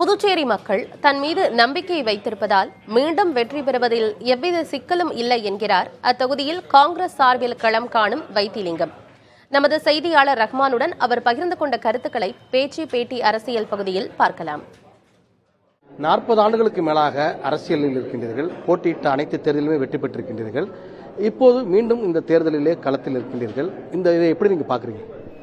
புதுச்சேரி மக்கள் தன் மீது நம்பிக்கை வைத்திருப்பதால் மீண்டும் வெற்றி பெறுவதில் எவ்வித சிக்கலும் இல்லை என்கிறார் அத்தொகுதியில் காங்கிரஸ் சார்பில் களம் காணும் வைத்திலிங்கம் நமது செய்தியாளர் ரஹ்மானுடன் அவர் பகிர்ந்து கொண்ட கருத்துக்களை பேச்சு பேட்டி அரசியல் பகுதியில் பார்க்கலாம் நாற்பது ஆண்டுகளுக்கு மேலாக அரசியலில் இருக்கின்றீர்கள் போட்டியிட்ட அனைத்து தேர்தலிலுமே வெற்றி பெற்றிருக்கின்றீர்கள் இப்போது மீண்டும் இந்த தேர்தலிலே களத்தில் இருக்கின்றீர்கள் இந்த இதை எப்படி நீங்க பாக்குறீங்க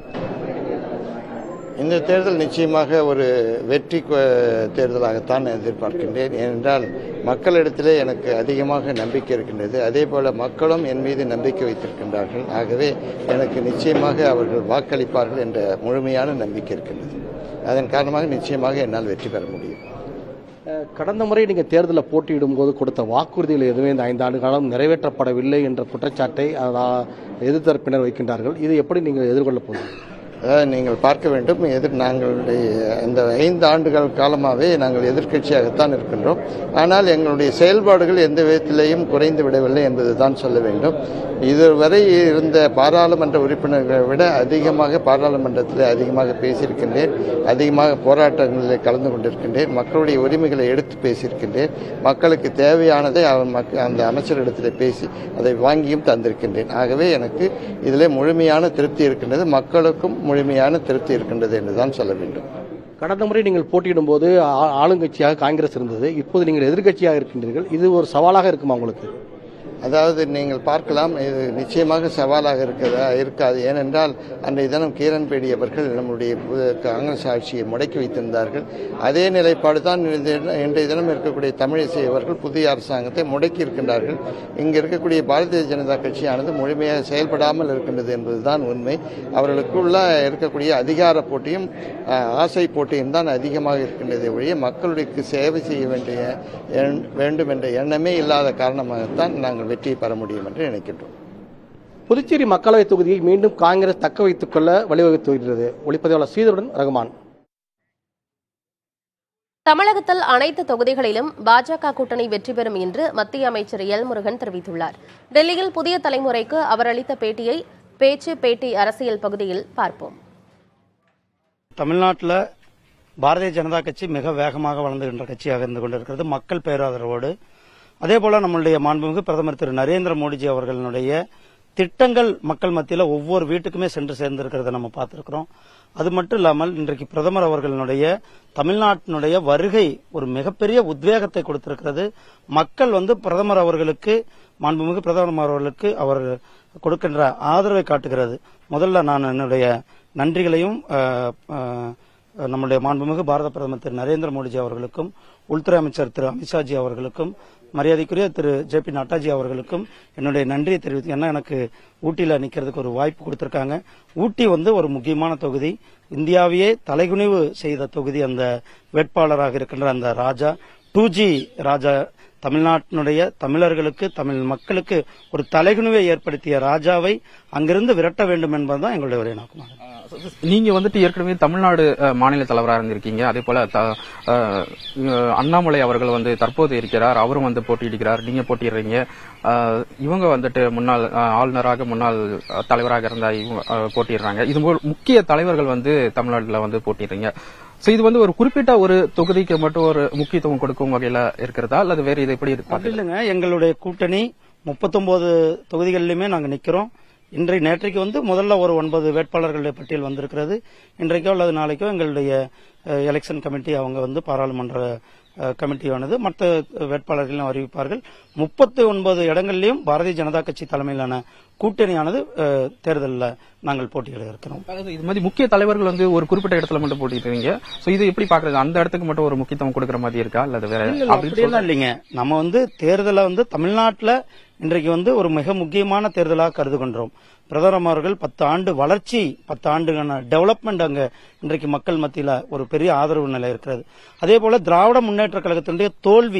இந்த தேர்தல் நிச்சயமாக ஒரு வெற்றி கொ- தேர்தலாகத்தான் எதிர்பார்க்கின்றேன் ஏனென்றால் மக்களிடத்திலே எனக்கு அதிகமாக நம்பிக்கை இருக்கின்றது அதே போல மக்களும் என் மீது நம்பிக்கை வைத்திருக்கின்றார்கள் ஆகவே எனக்கு நிச்சயமாக அவர்கள் வாக்களிப்பார்கள் என்ற முழுமையான நம்பிக்கை இருக்கின்றது அதன் காரணமாக நிச்சயமாக என்னால் வெற்றி பெற முடியும் அஹ், கடந்த முறை நீங்க தேர்தலில் போட்டியிடும் போது கொடுத்த வாக்குறுதிகள் எதுவுமே இந்த ஐந்து ஆண்டு காலம் நிறைவேற்றப்படவில்லை என்ற குற்றச்சாட்டை அதா- எதிர்த்தரப்பினர் வைக்கின்றார்கள் இது எப்படி நீங்கள் எதிர்கொள்ளப் போகிறீங்க அதாவது நீங்கள் பார்க்க வேண்டும் எதிர் நாங்களுடைய இந்த ஐந்து ஆண்டுகள் காலமாகவே நாங்கள் எதிர்க்கட்சியாகத்தான் இருக்கின்றோம் ஆனால் எங்களுடைய செயல்பாடுகள் எந்த விதத்திலேயும் குறைந்து விடவில்லை என்பதுதான் சொல்ல வேண்டும் இதுவரை இருந்த பாராளுமன்ற உறுப்பினர்களை விட அதிகமாக பாராளுமன்றத்தில் அதிகமாக பேசியிருக்கின்றேன் அதிகமாக போராட்டங்களில் கலந்து கொண்டிருக்கின்றேன் மக்களுடைய உரிமைகளை எடுத்து பேசியிருக்கின்றேன் மக்களுக்கு தேவையானதை அவர் மக்க- அந்த அமைச்சரிடத்தில் பேசி அதை வாங்கியும் தந்திருக்கின்றேன் ஆகவே எனக்கு இதில் முழுமையான திருப்தி இருக்கின்றது மக்களுக்கும் முழுமையான திருப்தி இருக்கின்றது என்றுதான் சொல்ல வேண்டும் கடந்த முறை நீங்கள் போட்டியிடும் போது ஆ- ஆளுங்கட்சியாக காங்கிரஸ் இருந்தது இப்போது நீங்கள் எதிர்க்கட்சியாக இருக்கின்றீர்கள் இது ஒரு சவாலாக இருக்குமா உங்களுக்கு அதாவது நீங்கள் பார்க்கலாம் இது நிச்சயமாக சவாலாக இருக்கிறதா இருக்காது ஏனென்றால் அன்றைய தினம் கிரண்பேடி அவர்கள் நம்முடைய பு- காங்கிரஸ் ஆட்சியை முடக்கி வைத்திருந்தார்கள் அதே நிலைப்பாடு தான் இந்த- இன்றைய தினம் இருக்கக்கூடிய தமிழிசை அவர்கள் புதிய அரசாங்கத்தை முடக்கி இருக்கின்றார்கள் இங்கு இருக்கக்கூடிய பாரதிய ஜனதா கட்சியானது முழுமையாக செயல்படாமல் இருக்கின்றது என்பதுதான் உண்மை அவர்களுக்குள்ள இருக்கக்கூடிய அதிகார போட்டியும் அஹ், ஆசை போட்டியும் தான் அதிகமாக இருக்கின்றதை ஒழிய மக்களுக்கு சேவை செய்ய வேண்டிய எண்- வேண்டும் என்ற எண்ணமே இல்லாத காரணமாகத்தான் நாங்கள் வெற்றியை பெற முடியும் என்று நினைக்கின்றோம் புதுச்சேரி மக்களவைத் தொகுதியை மீண்டும் காங்கிரஸ் தக்க வைத்துக் கொள்ள வழிவகுத்து வருகிறது ஒளிப்பதிவாளர் ஸ்ரீதருடன் ரகுமான் தமிழகத்தில் அனைத்து தொகுதிகளிலும் பாஜக கூட்டணி வெற்றி பெறும் என்று மத்திய அமைச்சர் எல் முருகன் தெரிவித்துள்ளார் டெல்லியில் புதிய தலைமுறைக்கு அவர் அளித்த பேட்டியை பேச்சு பேட்டி அரசியல் பகுதியில் பார்ப்போம் தமிழ்நாட்டில் பாரதிய ஜனதா கட்சி மிக வேகமாக வளர்ந்துகின்ற கட்சியாக இருந்து கொண்டிருக்கிறது மக்கள் பேராதரவோடு அதே போல நம்மளுடைய மாண்புமிகு பிரதமர் திரு நரேந்திர மோடிஜி அவர்களுடைய திட்டங்கள் மக்கள் மத்தியில் ஒவ்வொரு வீட்டுக்குமே சென்று சேர்ந்திருக்கிறத நம்ம பார்த்திருக்கிறோம் அது மட்டும் இல்லாமல் இன்றைக்கு பிரதமர் அவர்களுடைய தமிழ்நாட்டினுடைய வருகை ஒரு மிகப்பெரிய உத்வேகத்தை கொடுத்திருக்கிறது மக்கள் வந்து பிரதமர் அவர்களுக்கு மாண்புமிகு பிரதமர் அவர்களுக்கு அவர் கொடுக்கின்ற ஆதரவை காட்டுகிறது முதல்ல நான் என்னுடைய நன்றிகளையும் அஹ், அஹ், நம்முடைய மாண்புமிகு பாரத பிரதமர் திரு நரேந்திர மோடிஜி அவர்களுக்கும் உள்துறை அமைச்சர் திரு அமித்ஷாஜி அவர்களுக்கும் மரியாதைக்குரிய திரு ஜே பி நட்டாஜி அவர்களுக்கும் என்னுடைய நன்றியை தெரிவித்து ஏன்னா எனக்கு ஊட்டியில் நிக்கிறதுக்கு ஒரு வாய்ப்பு கொடுத்திருக்காங்க ஊட்டி வந்து ஒரு முக்கியமான தொகுதி இந்தியாவையே தலைகுனிவு செய்த தொகுதி அந்த வேட்பாளராக இருக்கின்ற அந்த ராஜா டூ ஜி ராஜா தமிழ்நாட்டினுடைய தமிழர்களுக்கு தமிழ் மக்களுக்கு ஒரு தலைகுனிவை ஏற்படுத்திய ராஜாவை அங்கிருந்து விரட்ட வேண்டும் என்பதுதான் எங்களுடைய ஒரே நோக்கமாகும் நீங்க வந்துட்டு ஏற்கனவே தமிழ்நாடு அஹ், மாநில தலைவராக இருந்திருக்கீங்க அதே போல த- அஹ், அஹ், அண்ணாமலை அவர்கள் வந்து தற்போது இருக்கிறார் அவரும் வந்து போட்டியிடுகிறார் நீங்க போட்டியிடுறீங்க அஹ், இவங்க வந்துட்டு முன்னாள் அஹ், ஆளுநராக முன்னாள் அஹ், தலைவராக இருந்த இவங்க அஹ், போட்டியிடுறாங்க இது போல் முக்கிய தலைவர்கள் வந்து தமிழ்நாட்டில் வந்து போட்டியிடுறீங்க சோ இது வந்து ஒரு குறிப்பிட்ட ஒரு தொகுதிக்கு மட்டும் ஒரு முக்கியத்துவம் கொடுக்கும் வகையில இருக்கிறதா அல்லது வேற இது எப்படி அப்படி பாக்குறீங்க இல்லைங்க எங்களுடைய கூட்டணி முப்பத்தொன்பது தொகுதிகளிலுமே நாங்க நிக்கிறோம் இன்றைய நேற்றைக்கு வந்து முதல்ல ஒரு ஒன்பது வேட்பாளர்களுடைய பட்டியல் வந்திருக்கிறது இன்றைக்கோ அல்லது நாளைக்கோ எங்களுடைய அஹ், எலெக்ஷன் கமிட்டி அவங்க வந்து பாராளுமன்ற அஹ், கமிட்டியானது மற்ற வேட்பாளர்களையும் அறிவிப்பார்கள் முப்பத்தி ஒன்பது இடங்களிலும் பாரதிய ஜனதா கட்சி தலைமையிலான கூட்டணியானது அஹ், தேர்தலில் நாங்கள் போட்டியிட இருக்கிறோம் அதாவது இது மாதிரி முக்கிய தலைவர்கள் வந்து ஒரு குறிப்பிட்ட இடத்துல மட்டும் போட்டிடுறீங்க சோ இது எப்படி பாக்குறது அந்த இடத்துக்கு மட்டும் ஒரு முக்கியத்துவம் கொடுக்கற மாதிரி இருக்கா அல்லது வேற அப்படின்னு அப்படியெல்லாம் இல்லைங்க நம்ம வந்து தேர்தலை வந்து தமிழ்நாட்டில் இன்றைக்கு வந்து ஒரு மிக முக்கியமான தேர்தலாக கருதுகின்றோம் பிரதமர் அவர்கள் பத்து ஆண்டு வளர்ச்சி பத்து ஆண்டுக்கான டெவலப்மெண்ட் அங்க இன்றைக்கு மக்கள் மத்தியில ஒரு பெரிய ஆதரவு நிலை இருக்கிறது அதே போல திராவிட முன்னேற்ற கழகத்தினுடைய தோல்வி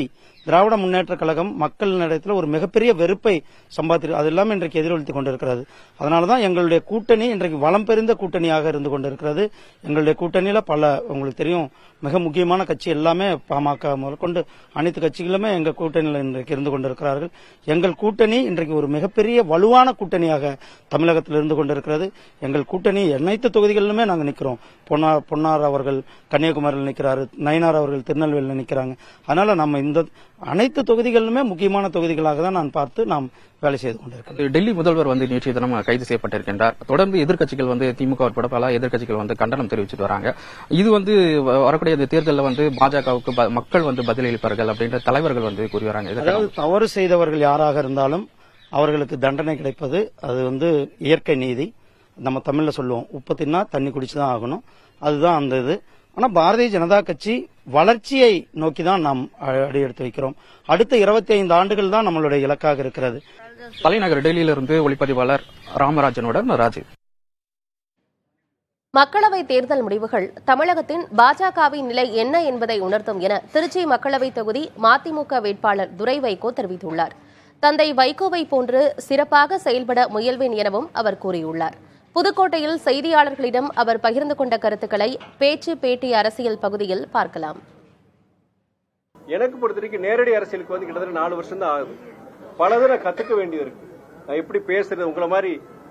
திராவிட முன்னேற்ற கழகம் மக்கள் இடத்துல ஒரு மிகப்பெரிய வெறுப்பை சம்பாதி அது எல்லாமே இன்றைக்கு எதிரொலித்துக் கொண்டிருக்கிறது அதனாலதான் எங்களுடைய கூட்டணி இன்றைக்கு வளம் பெருந்த கூட்டணியாக இருந்து கொண்டிருக்கிறது எங்களுடைய கூட்டணியில பல உங்களுக்கு தெரியும் மிக முக்கியமான கட்சி எல்லாமே பாமக முதற்கொண்டு அனைத்து கட்சிகளுமே எங்க கூட்டணியில் இன்றைக்கு இருந்து கொண்டிருக்கிறார்கள் எங்கள் கூட்டணி இன்றைக்கு ஒரு மிகப்பெரிய வலுவான கூட்டணியாக தமிழகத்தில் இருந்து கொண்டிருக்கிறது எங்கள் கூட்டணி அனைத்து தொகுதிகளிலுமே நாங்கள் நிற்கிறோம் பொன்னார் பொன்னார் அவர்கள் கன்னியாகுமரியில் நிற்கிறாரு நயினார் அவர்கள் திருநெல்வேலியில் நிற்கிறாங்க அதனால நம்ம இந்த அனைத்து தொகுதிகளிலுமே முக்கியமான தொகுதிகளாக தான் நான் பார்த்து நாம் வேலை செய்து கொண்டிருக்கிறோம் டெல்லி முதல்வர் வந்து நேற்றைய தினம் கைது செய்யப்பட்டிருக்கின்றார் தொடர்ந்து எதிர்க்கட்சிகள் வந்து திமுக உட்பட பல எதிர்க்கட்சிகள் வந்து கண்டனம் தெரிவிச்சிட்டு வராங்க இது வந்து வ- வரக்கூடிய இந்த தேர்தலில் வந்து பாஜகவுக்கு ப- மக்கள் வந்து பதிலளிப்பார்கள் அப்படின்ற தலைவர்கள் வந்து கூறி வராங்க இதற்கு அதாவது தவறு செய்தவர்கள் யாராக இருந்தாலும் அவர்களுக்கு தண்டனை கிடைப்பது அது வந்து இயற்கை நீதி நம்ம தமிழ்ல சொல்லுவோம் உப்பு தின்னா தண்ணி குடிச்சு தான் ஆகணும் அதுதான் அந்த இது ஆனா பாரதிய ஜனதா கட்சி வளர்ச்சியை நோக்கி தான் நாம் அ- அடி எடுத்து வைக்கிறோம் அடுத்த இருபத்தி ஐந்து ஆண்டுகள் தான் நம்மளுடைய இலக்காக இருக்கிறது தலைநகர் டெல்லியிலிருந்து ஒளிப்பதிவாளர் ராமராஜனுடன் ராஜீவ் மக்களவை தேர்தல் முடிவுகள் தமிழகத்தின் பாஜகவின் நிலை என்ன என்பதை உணர்த்தும் என திருச்சி மக்களவை தொகுதி மதிமுக வேட்பாளர் துரை வைகோ தெரிவித்துள்ளார் தந்தை வைகோவை போன்று சிறப்பாக செயல்பட முயல்வேன் எனவும் அவர் கூறியுள்ளார் புதுக்கோட்டையில் செய்தியாளர்களிடம் அவர் பகிர்ந்து கொண்ட கருத்துக்களை பேச்சு பேட்டி அரசியல் பகுதியில் பார்க்கலாம் எனக்கு பொறுத்த வரைக்கும் நேரடி அரசியலுக்கு வந்து கிட்டத்தட்ட நாலு வருஷம் தான் ஆகுது பலதை நான் கத்துக்க வேண்டியது இருக்கு நான் எப்படி பேசுறது உங்களை மாதிரி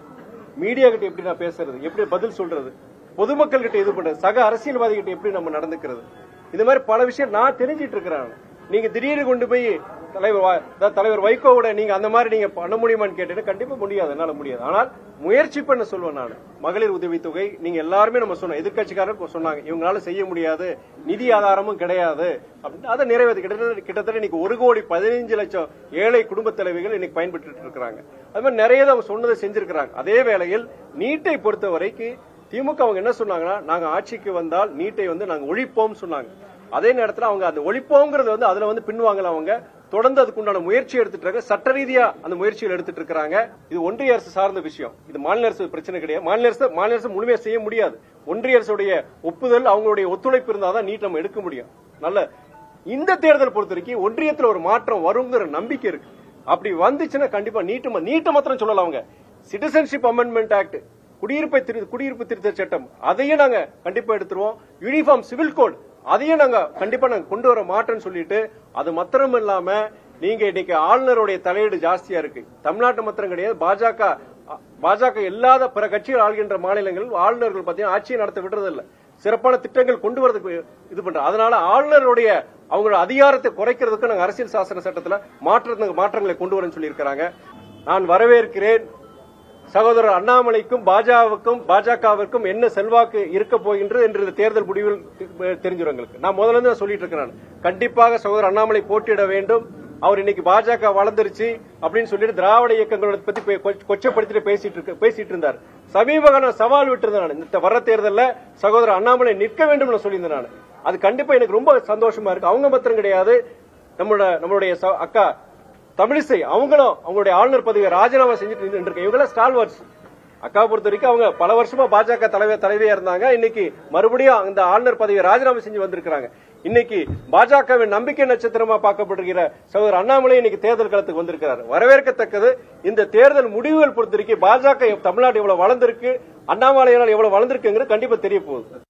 மீடியா கிட்ட எப்படி நான் பேசுறது எப்படி பதில் சொல்றது பொதுமக்கள் கிட்ட இது பண்றது சக அரசியல்வாதி கிட்ட எப்படி நம்ம நடந்துக்கிறது இது மாதிரி பல விஷயம் நான் தெரிஞ்சிட்டு இருக்கிறேன் நீங்க திடீர்னு கொண்டு போய் தலைவர் வா- அதாவது தலைவர் வைகோவோட நீங்க அந்த மாதிரி நீங்க பண்ண முடியுமான்னு கேட்டீங்கன்னா கண்டிப்பா முடியாது என்னால முடியாது ஆனால் முயற்சி பண்ண சொல்லுவேன் நான் மகளிர் உதவித்தொகை நீங்க எல்லாருமே நம்ம சொன்னோம் எதிர்கட்சிக்காரர் சொன்னாங்க இவங்களால செய்ய முடியாது நிதி ஆதாரமும் கிடையாது அப்படின்னு அதை நிறைவேற்ற கிட்டத்தட்ட கிட்டத்தட்ட இன்னைக்கு ஒரு கோடி பதினைஞ்சு லட்சம் ஏழை குடும்ப தலைவிகள் இன்னைக்கு பயன்பட்டு இருக்கிறாங்க அது மாதிரி நிறைய தான் அவங்க சொன்னதை செஞ்சிருக்கிறாங்க அதே வேளையில் நீட்டை பொறுத்த வரைக்கும் திமுக அவங்க என்ன சொன்னாங்கன்னா நாங்க ஆட்சிக்கு வந்தால் நீட்டை வந்து நாங்க ஒழிப்போம் சொன்னாங்க அதே நேரத்துல அவங்க அந்த ஒழிப்போங்கிறது வந்து அதுல வந்து பின்வாங்கல அவங்க தொடர்ந்து அதுக்குண்டான முயற்சி எடுத்துட்டு இருக்காங்க சட்ட ரீதியா அந்த முயற்சிகள் எடுத்துட்டு இருக்காங்க இது ஒன்றிய அரசு சார்ந்த விஷயம் இது மாநில அரசு பிரச்சனை கிடையாது மாநில அரசு மாநில அரசு முழுமையா செய்ய முடியாது ஒன்றிய அரசுடைய ஒப்புதல் அவங்களுடைய ஒத்துழைப்பு இருந்தாதான் நீட் நம்ம எடுக்க முடியும் நல்ல இந்த தேர்தல் பொறுத்த வரைக்கும் ஒன்றியத்துல ஒரு மாற்றம் வருங்கிற நம்பிக்கை இருக்கு அப்படி வந்துச்சுன்னா கண்டிப்பா நீட்டு நீட்டை மாத்திரம் சொல்லலாம் அவங்க சிட்டிசன்ஷிப் அமெண்ட்மெண்ட் ஆக்ட் குடியிருப்பை திரு- குடியிருப்பு திருத்த சட்டம் அதையும் நாங்க கண்டிப்பா எடுத்துருவோம் யூனிஃபார்ம் சிவில் கோட் அதையும் நாங்க கண்டிப்பா நாங்க கொண்டு வர மாட்டோம்னு சொல்லிட்டு அது மாத்திரம் இல்லாம நீங்க இன்னைக்கு ஆளுநருடைய தலையீடு ஜாஸ்தியா இருக்கு தமிழ்நாட்டு மாத்திரம் கிடையாது பாஜக பாஜக இல்லாத பிற கட்சிகள் ஆள்கின்ற மாநிலங்களில் ஆளுநர்கள் பாத்தீங்கன்னா ஆட்சியை நடத்த விடுறது இல்ல சிறப்பான திட்டங்கள் கொண்டு வரதுக்கு இது பண்ற அதனால ஆளுநருடைய அவங்களோட அதிகாரத்தை குறைக்கிறதுக்கு நாங்க அரசியல் சாசன சட்டத்துல மாற்றத்துக்கு மாற்றங்களை கொண்டு வரேன்னு சொல்லியிருக்கிறாங்க நான் வரவேற்கிறேன் சகோதரர் அண்ணாமலைக்கும் பாஜகவுக்கும் பாஜகவிற்கும் என்ன செல்வாக்கு இருக்க போகின்றது என்று இந்த தேர்தல் முடிவில் தெ- தெரிஞ்சிடும் எங்களுக்கு நான் முதல்ல இருந்து நான் சொல்லிட்டு இருக்கிறேன் நான். கண்டிப்பாக சகோதரர் அண்ணாமலை போட்டியிட வேண்டும் அவர் இன்னைக்கு பாஜக வளர்ந்துருச்சு அப்படின்னு சொல்லிட்டு திராவிட இயக்கங்களோட பத்தி பே- கொச்ச- கொச்சப்படுத்திட்டு பேசிட்டு இருக்க பேசிட்டு இருந்தார் சமீப காலம் சவால் விட்டிருந்தேன் நான் இந்த வர தேர்தலில் சகோதரர் அண்ணாமலை நிற்க வேண்டும் நான் சொல்லியிருந்தேன் நான் அது கண்டிப்பா எனக்கு ரொம்ப சந்தோஷமா இருக்கு அவங்க மாத்திரம் கிடையாது நம்மளோட நம்மளுடைய ச- அக்கா தமிழிசை அவங்களும் அவங்களுடைய ஆளுநர் பதவியை ராஜினாமா செஞ்சுட்டு இருக்காங்க இவங்க ஸ்டால்வர்ஸ் அக்கா பொறுத்த வரைக்கும் அவங்க பல வருஷமா பாஜக தலைவர் தலைவியா இருந்தாங்க இன்னைக்கு மறுபடியும் அந்த ஆளுநர் பதவியை ராஜினாமா செஞ்சு வந்திருக்காங்க இன்னைக்கு பாஜகவின் நம்பிக்கை நட்சத்திரமா பார்க்கப்படுகிற சகோதரர் அண்ணாமலை இன்னைக்கு தேர்தல் களத்துக்கு வந்திருக்கிறார் வரவேற்கத்தக்கது இந்த தேர்தல் முடிவுகள் பொறுத்த வரைக்கும் பாஜக தமிழ்நாடு எவ்வளவு வளர்ந்திருக்கு அண்ணாமலையால் எவ்வளவு வளர்ந்திருக்குங்கிறது கண்டிப்பா தெரிய போகுது